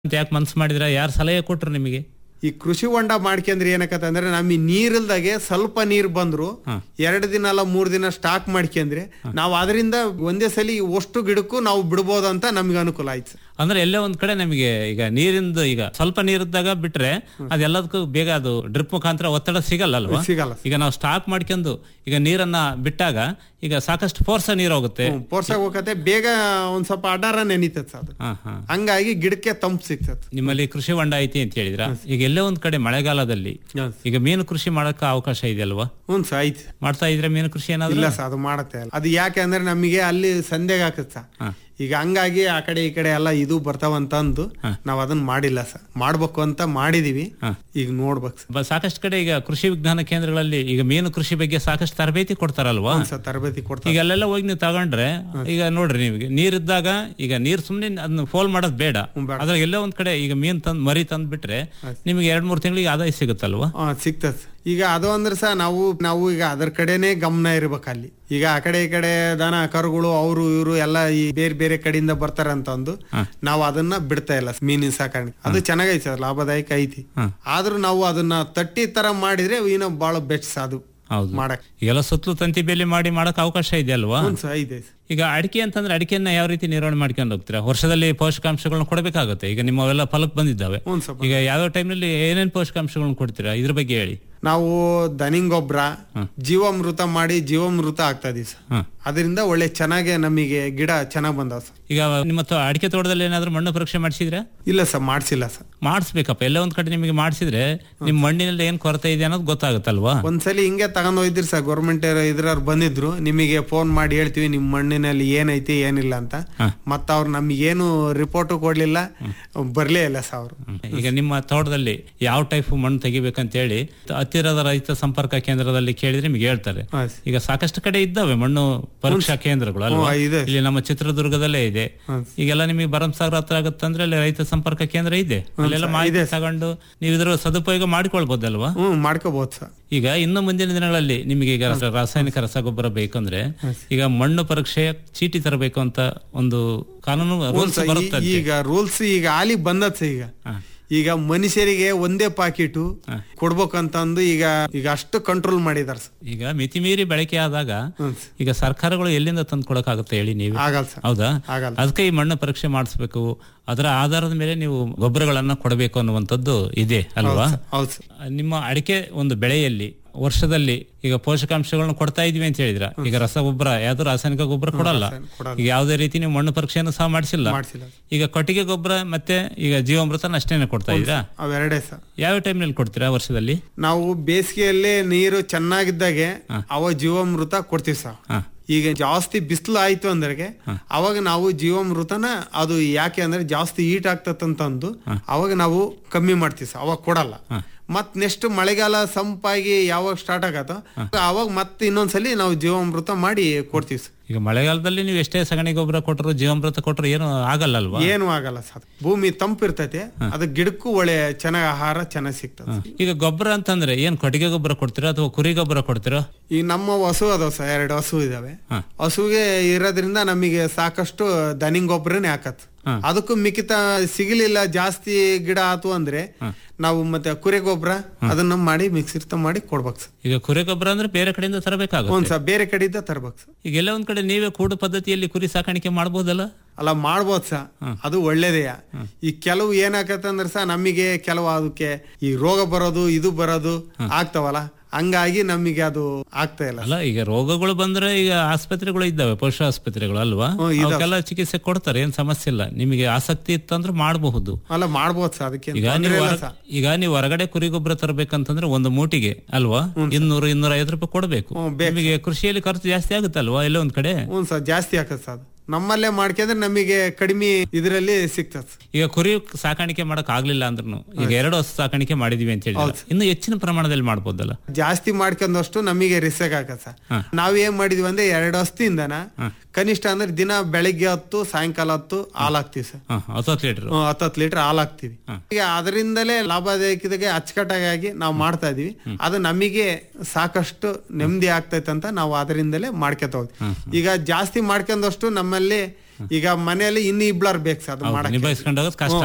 ಅಂತ ಯಾಕೆ ಮನ್ಸು ಮಾಡಿದ್ರ ಯಾರು ಸಲಹೆ ಕೊಟ್ರು ನಿಮಗೆ ಈ ಕೃಷಿ ಹೊಂಡ ಮಾಡ್ಕೊಂಡ್ರೆ ಏನಕತ್ತ ಅಂದ್ರೆ ನಮಗೆ ನೀರಿಲ್ದಾಗೆ ಸ್ವಲ್ಪ ನೀರ್ ಬಂದ್ರು ಎರಡು ದಿನ ಅಲ್ಲ ಮೂರ್ ದಿನ ಸ್ಟಾಕ್ ಮಾಡ್ಕೊಂಡ್ರೆ ನಾವು ಅದರಿಂದ ಒಂದೇ ಸಲ ಅಷ್ಟು ಗಿಡಕ್ಕೂ ನಾವು ಬಿಡ್ಬೋದು ಅಂತ ನಮ್ಗೆ ಅನುಕೂಲ ಆಯ್ತು ಅಂದ್ರೆ ಎಲ್ಲೇ ಒಂದ್ ಕಡೆ ನಮಗೆ ಈಗ ನೀರಿಂದ ಈಗ ಸ್ವಲ್ಪ ನೀರಿದ್ದಾಗ ಬಿಟ್ರೆ ಅದೆಲ್ಲದಕ್ಕೂ ಬೇಗ ಅದು ಡ್ರಿಪ್ ಮುಖಾಂತರ ಒತ್ತಡ ಸಿಗಲ್ಲ ಅಲ್ವಾ ಸಿಗಲ್ಲ ಈಗ ನಾವು ಸ್ಟಾಕ್ ಮಾಡ್ಕೊಂಡು ಈಗ ನೀರನ್ನ ಬಿಟ್ಟಾಗ ಈಗ ಸಾಕಷ್ಟು ಫೋರ್ಸ್ ನೀರು ಹೋಗುತ್ತೆ ಪೋರ್ಸಾಗ ಹೋಗತ್ತೆ ಬೇಗ ಒಂದ್ ಸ್ವಲ್ಪ ಅಡಾರ ನೆನಿತತ್ ಅದು ಹಾ ಹಾ ಹಂಗಾಗಿ ಗಿಡಕ್ಕೆ ತಂಪು ಸಿಗ್ತತ್ ನಿಮ್ಮಲ್ಲಿ ಕೃಷಿ ಹೊಂಡ ಐತಿ ಅಂತ ಹೇಳಿದ್ರ ಈಗ ಎಲ್ಲೇ ಒಂದ್ ಕಡೆ ಮಳೆಗಾಲದಲ್ಲಿ ಈಗ ಮೀನು ಕೃಷಿ ಮಾಡಕ್ಕೆ ಅವಕಾಶ ಇದೆಯಲ್ವಾ ಹ್ಞೂ ಸ ಆಯ್ತು ಮಾಡ್ತಾ ಇದ್ರೆ ಮೀನು ಕೃಷಿ ಏನಾದ್ರು ಇಲ್ಲ ಸ ಅದು ಮಾಡತ್ತೆ ಅಲ್ಲ ಅದು ಯಾಕೆ ಅಂದ್ರೆ ನಮಗೆ ಅಲ್ಲಿ ಸಂದೇಗ ಆಕತ್ ಸ ಈಗ ಹಂಗಾಗಿ ಆ ಕಡೆ ಈ ಕಡೆ ಎಲ್ಲ ಇದು ಬರ್ತಾವಂತ ಅಂದು ನಾವ್ ಅದನ್ನ ಮಾಡಿಲ್ಲ ಸ ಮಾಡ್ಬೇಕು ಅಂತ ಮಾಡಿದೀವಿ ಈಗ ನೋಡ್ಬೇಕು ಸ ಬ- ಸಾಕಷ್ಟು ಕಡೆ ಈಗ ಕೃಷಿ ವಿಜ್ಞಾನ ಕೇಂದ್ರಗಳಲ್ಲಿ ಈಗ ಮೀನು ಕೃಷಿ ಬಗ್ಗೆ ಸಾಕಷ್ಟು ತರಬೇತಿ ಕೊಡ್ತಾರಲ್ವಾ ಸ ತರಬೇತಿ ಕೊಡ್ತಾರೆ ಈಗ ಅಲ್ಲೆಲ್ಲ ಹೋಗಿ ನೀವು ತಗೊಂಡ್ರೆ ಈಗ ನೋಡ್ರಿ ನೀವು ನೀರಿದ್ದಾಗ ಈಗ ನೀರ್ ಸುಮ್ನೆ ಅದನ್ನ ಫೋಲ್ ಮಾಡೋದು ಬೇಡ ಅದ್ರ ಎಲ್ಲೋ ಒಂದ್ ಕಡೆ ಈಗ ಮೀನ್ ತಂದ್ ಮರಿ ತಂದ್ ಬಿಟ್ರೆ ನಿಮಗೆ ಎರಡ್ ಮೂರ್ ತಿಂಗಳಿಗೆ ಆದಾಯ ಸಿಗುತ್ತಲ್ವಾ ಹಾ ಸಿಗ್ತದ ಈಗ ಅದು ಅಂದ್ರೆ ಸಹ ನಾವು ನಾವು ಈಗ ಅದ್ರ ಕಡೆನೆ ಗಮನ ಇರ್ಬೇಕು ಅಲ್ಲಿ ಈಗ ಆ ಕಡೆ ಈ ಕಡೆ ದನ ಕರುಗಳು ಅವರು ಇವರು ಎಲ್ಲ ಈ ಬೇರೆ ಬೇರೆ ಕಡೆಯಿಂದ ಬರ್ತಾರೆ ಅಂತ ಅಂದು ನಾವು ಅದನ್ನ ಬಿಡ್ತಾ ಇಲ್ಲ ಮೀನಿನ ಸಾಕಾಣಿಕೆ ಅದು ಚೆನ್ನಾಗೈತೆ ಸರ್ ಲಾಭದಾಯಕ ಐತಿ ಆದ್ರೂ ನಾವು ಅದನ್ನ ತಟ್ಟಿ ತರ ಮಾಡಿದ್ರೆ ಇನ್ನೂ ಬಹಳ ಬೆಸ್ಟ್ ಅದು ಹೌದು ಮಾಡಕ್ ಈಗೆಲ್ಲ ಸುತ್ತಲೂ ತಂತಿ ಬೇಲಿ ಮಾಡಿ ಮಾಡಕ್ ಅವಕಾಶ ಇದೆ ಅಲ್ವಾ ಹ್ಞೂ ಸರ್ ಐತೆ ಈಗ ಅಡಿಕೆ ಅಂತಂದ್ರೆ ಅಡಿಕೆಯನ್ನ ಯಾವ ರೀತಿ ನಿರ್ವಹಣೆ ಮಾಡ್ಕೊಂಡು ಹೋಗ್ತೀರಾ ವರ್ಷದಲ್ಲಿ ಪೋಷಕಾಂಶಗಳನ್ನ ಕೊಡಬೇಕಾಗುತ್ತೆ ಈಗ ನಿಮ್ಮವೆಲ್ಲ ಫಲಕ್ ಬಂದಿದ್ದಾವೆ ಹ್ಞೂ ಸರ್ ಈಗ ಯಾವ ಟೈಮ್ನಲ್ಲಿ ಏನೇನ್ ಪೋಷಕಾಂಶಗಳನ್ನ ಕೊಡ್ತೀರಾ ಇದ್ರ ಬಗ್ಗೆ ಹೇಳಿ ನಾವು ದನಿಂಗ್ ಗೊಬ್ಬರ ಜೀವಾಮೃತ ಮಾಡಿ ಜೀವಾಮೃತ ಆಗ್ತಾ ಇದೀವಿ ಸರ್ ಹ್ಮ್. ಅದರಿಂದ ಒಳ್ಳೆ ಚೆನ್ನಾಗೆ ನಮಗೆ ಗಿಡ ಚೆನ್ನಾಗ್ ಬಂದಾವ ಸರ್ ಈಗ ನಿಮ್ಮ ತೋ- ಅಡಿಕೆ ತೋಟದಲ್ಲಿ ಏನಾದ್ರೂ ಮಣ್ಣು ಪರೀಕ್ಷೆ ಮಾಡಿಸಿದ್ರೆ ಇಲ್ಲ ಸರ್ ಮಾಡ್ಸಿಲ್ಲ ಸರ್ ಮಾಡಿಸ್ಬೇಕಪ್ಪ ಎಲ್ಲ ಒಂದ್ ಕಡೆ ನಿಮಗೆ ಮಾಡಿಸಿದ್ರೆ ನಿಮ್ ಮಣ್ಣಿನಲ್ಲಿ ಏನ್ ಕೊರತೆ ಇದೆ ಅನ್ನೋದು ಗೊತ್ತಾಗುತ್ತಲ್ವಾ ಒಂದ್ಸಲಿ ಹಿಂಗೆ ತಗೊಂಡ್ ಹೋಯ್ದಿರಿ ಸರ್ ಗೌರ್ಮೆಂಟ್ ಇದ್ರವ್ರು ಬಂದಿದ್ರು ನಿಮಗೆ ಫೋನ್ ಮಾಡಿ ಹೇಳ್ತೀವಿ ನಿಮ್ ಮಣ್ಣಿನಲ್ಲಿ ಏನೈತಿ ಏನಿಲ್ಲ ಅಂತ ಮತ್ತ ಅವ್ರು ನಮ್ಗೇನು ರಿಪೋರ್ಟ್ ಕೊಡ್ಲಿಲ್ಲ ಬರ್ಲೇ ಇಲ್ಲ ಸರ್ ಅವ್ರು ಈಗ ನಿಮ್ಮ ತೋಟದಲ್ಲಿ ಯಾವ ಟೈಪ್ ಮಣ್ಣು ತೆಗಿಬೇಕಂತ ಹೇಳಿ ಹತ್ತಿರದ ರೈತ ಸಂಪರ್ಕ ಕೇಂದ್ರದಲ್ಲಿ ಕೇಳಿದ್ರೆ ನಿಮ್ಗೆ ಹೇಳ್ತಾರೆ ಹಾ, ಈಗ ಸಾಕಷ್ಟು ಕಡೆ ಇದ್ದಾವೆ ಮಣ್ಣು ಪರೀಕ್ಷಾ ಕೇಂದ್ರಗಳು ಅಲ್ವಾ ಹ್ಮ್, ಇದೆ. ಇಲ್ಲಿ ನಮ್ಮ ಚಿತ್ರದುರ್ಗದಲ್ಲೇ ಇದೆ ಈಗೆಲ್ಲ ನಿಮಗೆ ಭರಮಸಾಗರ ಹತ್ರ ಆಗುತ್ತಂದ್ರೆ ಅಲ್ಲಿ ರೈತ ಸಂಪರ್ಕ ಕೇಂದ್ರ ಇದೆ ಅಲ್ಲೆಲ್ಲ ಮಾಹಿತಿ ತಗೊಂಡು ನೀವು ಇದ್ರ ಸದುಪಯೋಗ ಮಾಡಿಕೊಳ್ಬೋದಲ್ವಾ ಹ್ಮ್ ಮಾಡ್ಕೋಬಹುದು ಸರ್ ಈಗ ಇನ್ನು ಮುಂದಿನ ದಿನಗಳಲ್ಲಿ ನಿಮಗೆ ಈಗ ರಸ- ರಾಸಾಯನಿಕ ರಸಗೊಬ್ಬರ ಬೇಕಂದ್ರೆ ಈಗ ಮಣ್ಣು ಪರೀಕ್ಷೆ ಚೀಟಿ ತರಬೇಕು ಅಂತ ಒಂದು ಕಾನೂನು ರೂಲ್ಸ್ ಈ- ಬರುತ್ತೆ ಈಗ ರೂಲ್ಸ್ ಈಗ ಆಲಿ ಬಂದತ್ ಸರ್ ಈಗ ಈಗ ಮನುಷ್ಯರಿಗೆ ಒಂದೇ ಪಾಕಿಟು ಕೊಡ್ಬೇಕಂತಂದು ಈಗ ಈಗ ಅಷ್ಟು ಕಂಟ್ರೋಲ್ ಮಾಡಿದಾರ ಸರ್ ಈಗ ಮಿತಿ ಮೀರಿ ಬಳಕೆ ಆದಾಗ ಹ್ಮ್. ಈಗ ಸರ್ಕಾರಗಳು ಎಲ್ಲಿಂದ ತಂದು ಕೊಡಕ್ಕಾಗುತ್ತೆ ಹೇಳಿ ನೀವು ಆಗಲ್ಲ ಸರ್ ಹೌದಾ ಆಗಲ್ಲ ಅದಕ್ಕೆ ಈ ಮಣ್ಣು ಪರೀಕ್ಷೆ ಮಾಡಿಸ್ಬೇಕು ಅದರ ಆಧಾರದ ಮೇಲೆ ನೀವು ಗೊಬ್ಬರಗಳನ್ನ ಕೊಡಬೇಕು ಅನ್ನುವಂಥದ್ದು ಇದೆ ಅಲ್ವಾ ಹೌದು ಸರ್ ನಿಮ್ಮ ಅಡಿಕೆ ಒಂದು ಬೆಳೆಯಲ್ಲಿ ವರ್ಷದಲ್ಲಿ ಈಗ ಪೋಷಕಾಂಶಗಳನ್ನ ಕೊಡ್ತಾ ಇದೀವಿ ಅಂತ ಹೇಳಿದ್ರ ಈಗ ರಸಗೊಬ್ಬರ ಯಾವ್ದು ರಾಸಾಯನಿಕ ಗೊಬ್ಬರ ಕೊಡಲ್ಲ ಕೊಡಲ್ಲ. ಈಗ ಯಾವುದೇ ರೀತಿ ನೀವು ಮಣ್ಣು ಪರೀಕ್ಷೆಯನ್ನು ಸಹ ಮಾಡಿಸಿಲ್ಲ ಮಾಡ್ಸಿಲ್ಲ ಈಗ ಕೊಟ್ಟಿಗೆ ಗೊಬ್ಬರ ಮತ್ತೆ ಈಗ ಜೀವಾಮೃತನ ಅಷ್ಟೇನೆ ಕೊಡ್ತಾ ಇದ್ದೀರಾ ಅವೆರಡೇ ಸರ್ ಯಾವ ಟೈಮ್ನಲ್ಲಿ ಕೊಡ್ತೀರಾ ವರ್ಷದಲ್ಲಿ ನಾವು ಬೇಸಿಗೆಯಲ್ಲಿ ನೀರು ಚೆನ್ನಾಗಿದ್ದಾಗೆ ಅವ ಜೀವಾಮೃತ ಕೊಡ್ತೀವಿ ಸರ್ ಹಾ ಈಗ ಜಾಸ್ತಿ ಬಿಸಿಲು ಆಯ್ತು ಅಂದ್ರೆ ಅವಾಗ ನಾವು ಜೀವಾಮೃತನ ಅದು ಯಾಕೆ ಅಂದ್ರೆ ಜಾಸ್ತಿ ಹೀಟ್ ಆಗ್ತದಂತಂದು ಅವಾಗ ನಾವು ಕಮ್ಮಿ ಮಾಡ್ತೀವಿ ಸರ್ ಅವಾಗ ಕೊಡಲ್ಲ ಮತ್ ನೆಕ್ಸ್ಟ್ ಮಳೆಗಾಲ ಸಂಪಾಗಿ ಯಾವಾಗ ಸ್ಟಾರ್ಟ್ ಆಗತ್ತೋ ಅವಾಗ ಮತ್ತೆ ಇನ್ನೊಂದ್ಸಲಿ ನಾವು ಜೀವಾಮೃತ ಮಾಡಿ ಕೊಡ್ತೀವಿ ಸರ್ ಈಗ ಮಳೆಗಾಲದಲ್ಲಿ ನೀವು ಎಷ್ಟೇ ಸಗಣಿ ಗೊಬ್ಬರ ಕೊಟ್ಟರು ಜೀವಾಮೃತ ಕೊಟ್ಟರು ಏನು ಆಗಲ್ಲ ಅಲ್ವಾ ಏನು ಆಗಲ್ಲ ಸರ್ ಭೂಮಿ ತಂಪಿರ್ತೈತೆ ಅದ ಗಿಡಕ್ಕೂ ಒಳ್ಳೆ ಚೆನ್ನಾಗಿ ಆಹಾರ ಚೆನ್ನಾಗಿ ಸಿಗ್ತದೆ ಈಗ ಗೊಬ್ಬರ ಅಂತಂದ್ರೆ ಏನ್ ಕೊಟ್ಟಿಗೆ ಗೊಬ್ಬರ ಕೊಡ್ತೀರಾ ಅಥವಾ ಕುರಿ ಗೊಬ್ಬರ ಕೊಡ್ತೀರಾ ಈಗ ನಮ್ಮ ಹಸು ಅದಾವ ಸರ್ ಎರಡು ಹಸು ಇದಾವೆ ಹಸುಗೆ ಇರೋದ್ರಿಂದ ನಮಗೆ ಸಾಕಷ್ಟು ದನಿಂಗ್ ಗೊಬ್ಬರನೇ ಹಾಕತ್ ಅದಕ್ಕೂ ಮಿಕ್ಕಿತ ಸಿಗಲಿಲ್ಲ ಜಾಸ್ತಿ ಗಿಡ ಆತು ಅಂದ್ರೆ ನಾವು ಮತ್ತೆ ಕುರಿ ಗೊಬ್ಬರ ಅದನ್ನ ಮಾಡಿ ಮಿಕ್ಸಿರ್ತ ಮಾಡಿ ಕೊಡ್ಬೇಕು ಸರ್ ಈಗ ಕುರಿ ಗೊಬ್ಬರ ಅಂದ್ರೆ ಬೇರೆ ಕಡೆಯಿಂದ ತರಬೇಕಾಗುತ್ತೆ ಒಂದ್ ಸರ್ ಬೇರೆ ಕಡೆಯಿಂದ ತರ್ಬೇಕು ಸರ್ ಈಗ ಎಲ್ಲ ಒಂದ್ ಕಡೆ ನೀವೇ ಕೂಡು ಪದ್ಧತಿಯಲ್ಲಿ ಕುರಿ ಸಾಕಾಣಿಕೆ ಮಾಡ್ಬೋದಲ್ಲ ಅಲ್ಲ ಮಾಡ್ಬೋದು ಸಹ ಅದು ಒಳ್ಳೇದೇಯ ಈ ಕೆಲವು ಏನಾಗತ್ತೆ ಅಂದ್ರೆ ಸಹ ನಮಗೆ ಕೆಲವು ಅದಕ್ಕೆ ಈ ರೋಗ ಬರೋದು ಇದು ಬರೋದು ಆಗ್ತಾವಲ್ಲ ಹಂಗಾಗಿ ನಮಗೆ ಅದು ಆಗ್ತಾ ಇಲ್ಲ ಅಲ್ಲ ಈಗ ರೋಗಗಳು ಬಂದ್ರೆ ಈಗ ಆಸ್ಪತ್ರೆಗಳು ಇದ್ದಾವೆ ಪಶು ಆಸ್ಪತ್ರೆಗಳು ಅಲ್ವಾ ಅವಕ್ಕೆಲ್ಲ ಚಿಕಿತ್ಸೆ ಕೊಡ್ತಾರೆ ಏನ್ ಸಮಸ್ಯೆ ಇಲ್ಲ ನಿಮಗೆ ಆಸಕ್ತಿ ಇತ್ತಂದ್ರೆ ಮಾಡಬಹುದು ಅಲ್ಲ ಮಾಡ್ಬೋದು ಸರ್ ಅದಕ್ಕೆ ಈಗ ನೀವು ಹೊರ- ಈಗ ನೀವು ಹೊರಗಡೆ ಕುರಿ ಗೊಬ್ಬರ ತರಬೇಕಂತಂದ್ರೆ ಒಂದು ಮೂಟಿಗೆ ಅಲ್ವಾ ಇನ್ನೂರು ಇನ್ನೂರ ಐವತ್ತು ರೂಪಾಯಿ ಕೊಡಬೇಕು ನಿಮಗೆ ಕೃಷಿಯಲ್ಲಿ ಖರ್ಚು ಜಾಸ್ತಿ ಆಗುತ್ತಲ್ವಾ ಎಲ್ಲ ಒಂದ್ ಕಡೆ ಹ್ಞೂ ಸರ್ ಜಾಸ್ತಿ ಆಗತ್ತೆ ಸರ್ ಅದು ನಮ್ಮಲ್ಲೇ ಮಾಡ್ಕೊಂಡ್ರೆ ನಮಗೆ ಕಡಿಮೆ ಇದರಲ್ಲಿ ಸಿಗ್ತದೆ ಈಗ ಕುರಿ ಸಾಕಾಣಿಕೆ ಮಾಡಕ್ ಆಗ್ಲಿಲ್ಲ ಅಂದ್ರೂ ಈಗ ಎರಡು ವರ್ಷ ಸಾಕಾಣಿಕೆ ಮಾಡಿದೀವಿ ಅಂತ ಹೇಳಿ ಇನ್ನು ಹೆಚ್ಚಿನ ಪ್ರಮಾಣದಲ್ಲಿ ಮಾಡ್ಬೋದಲ್ಲ ಜಾಸ್ತಿ ಮಾಡ್ಕೊಂಡಷ್ಟು ನಮಗೆ ರಿಸ್ಕ್ ಆಗತ್ತೆ ಸರ್ ನಾವ್ ಏನ್ ಮಾಡಿದ್ವಿ ಅಂದ್ರೆ ಎರಡು ವರ್ಷದಿಂದನ ಕನಿಷ್ಠ ಅಂದ್ರೆ ದಿನ ಬೆಳಿಗ್ಗೆ ಹೊತ್ತು ಸಾಯಂಕಾಲ ಹೊತ್ತು ಹಾಲ್ ಹಾಕ್ತಿವಿ ಸರ್ ಹ, ಹತ್ತತ್ತು ಲೀಟರ್ ಹ್ಮ್, ಹತ್ತತ್ತು ಲೀಟರ್ ಹಾಲ್ ಹಾಕ್ತಿವಿ ಈಗ ಅದರಿಂದಲೇ ಲಾಭದಾಯಕದಾಗೆ ಅಚ್ಚುಕಟ್ಟಾಗಿ ನಾವು ಮಾಡ್ತಾ ಇದೀವಿ ಅದು ನಮಗೆ ಸಾಕಷ್ಟು ನೆಮ್ಮದಿ ಆಗ್ತೈತೆ ಅಂತ ನಾವು ಅದರಿಂದಲೇ ಮಾಡ್ಕೊತ ಹೋಗ್ತೀವಿ ಈಗ ಜಾಸ್ತಿ ಮಾಡ್ಕೊಂಡಷ್ಟು ನಮ್ಮಲ್ಲಿ ಈಗ ಮನೆಯಲ್ಲಿ ಇನ್ನು ಇಬ್ಳರ್ ಬೇಕು ಸರ್ ಅದು ಮಾಡಕ್ಕೆ ನಿಭಾಯಿಸ್ಕೊಂಡು ಹೋಗೋದು ಕಷ್ಟ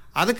ಅದಕ್ಕೆ